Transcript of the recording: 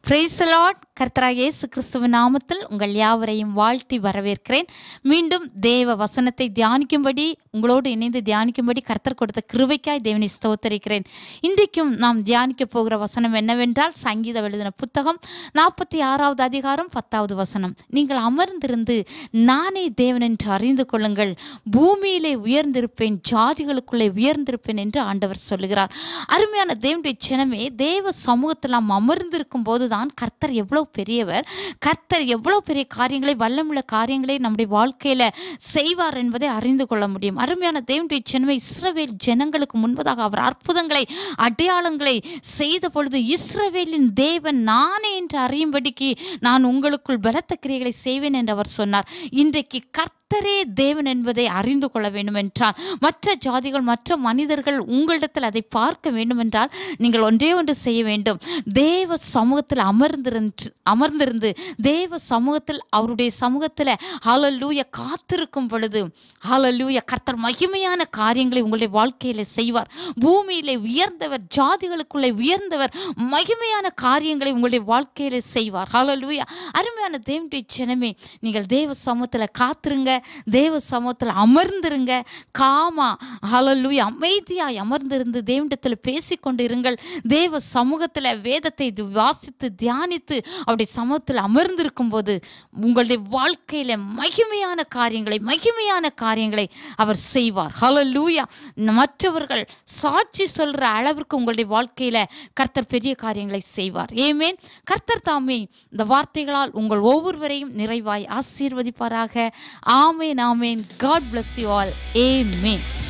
price Lord கர்த்தராக இயேசு கிறிஸ்துவின் நாமத்தில் உங்கள் யாவரையும் வாழ்த்தி வரவேற்கிறேன் மீண்டும் தேவ வசனத்தை தியானிக்கும்படி உங்களோடு இணைந்து தியானிக்கும்படி கர்த்தர் கொடுத்த கிருபைக்காய் தேவனை ஸ்தோத்தரிக்கிறேன் இன்றைக்கும் நாம் தியானிக்க போகிற வசனம் என்னவென்றால் சங்கீதம் எழுதின புத்தகம் நாற்பத்தி ஆறாவது அதிகாரம் பத்தாவது வசனம் நீங்கள் அமர்ந்திருந்து நானே தேவன் என்று அறிந்து கொள்ளுங்கள் பூமியிலே உயர்ந்திருப்பேன் ஜாதிகளுக்குள்ளே உயர்ந்திருப்பேன் என்று ஆண்டவர் சொல்லுகிறார் அருமையான தேவனுடைய சினமே தேவ சமூகத்தில் நாம் அமர்ந்திருக்கும் போதுதான் கர்த்தர் எவ்வளவு பெரியவர் கர்த்தர் எவ்வளவு பெரிய காரியங்களை வல்லமுள்ள காரியங்களை நம்முடைய வாழ்க்கையில செய்வார் என்பதை அறிந்து கொள்ள முடியும் அருமையான தேவனுடைய சினமே இஸ்ரவேல் ஜனங்களுக்கு முன்பதாக அவர் அற்புதங்களை அடையாளங்களை செய்த பொழுது இஸ்ரவேலின் தேவன் நானே என்று அறியும்படிக்கு நான் உங்களுக்குள் பலத்த கிரியைகளை செய்வேன் என்று அவர் சொன்னார் இன்றைக்கு கர்த்தரே தேவன் என்பதை அறிந்து கொள்ள வேண்டும் என்றால் மற்ற ஜாதிகள் மற்ற மனிதர்கள் உங்களிடத்தில் அதை பார்க்க வேண்டும் என்றால் நீங்கள் ஒன்றே ஒன்று செய்ய வேண்டும் தேவ சமூகத்தில் அமர்ந்திருந்து அமர்ந்திருந்து தேவ சமூகத்தில் அவருடைய சமூகத்தில் ஹalleluya காத்திருக்கும் பொழுது ஹalleluya கர்த்தர் மகிமையான காரியங்களை உங்களுடைய வாழ்க்கையில செய்வார் பூமியிலே உயர்ந்தவர் ஜாதிகளுக்குள்ளே உயர்ந்தவர் மகிமையான காரியங்களை உங்களுடைய வாழ்க்கையில செய்வார் ஹalleluya அருமையான தேவனுடைய ஜனமே நீங்கள் தேவ சமூகத்தில் காத்திருங்க தேவ சமூகத்தில் அமர்ந்திருங்க காமா ஹalleluya அமைதியாய் அமர்ந்திருந்து தேவனிடத்தில் பேசிக்கொண்டு இருங்கள் தேவ சமூகத்தில் வேதத்தை தி- வாசித்து தியானித்து அவருடைய சமூகத்தில் அமர்ந்திருக்கும் போது உங்களுடைய வாழ்க்கையில மகிமையான காரியங்களை மகிமையான காரியங்களை அவர் செய்வார் ஹalleluya மற்றவர்கள் சாட்சி சொல்ற அளவிற்கு உங்களுடைய வாழ்க்கையில கர்த்தர் பெரிய காரியங்களை செய்வார் ஏமேன் கர்த்தர் தாமே இந்த வார்த்தைகளால் உங்கள் ஒவ்வொருவரையும் நிறைவாய் ஆசீர்வதிப்பாராக ஆமேன் ஆமேன் காட் bless யூ ஆல் ஏமேன்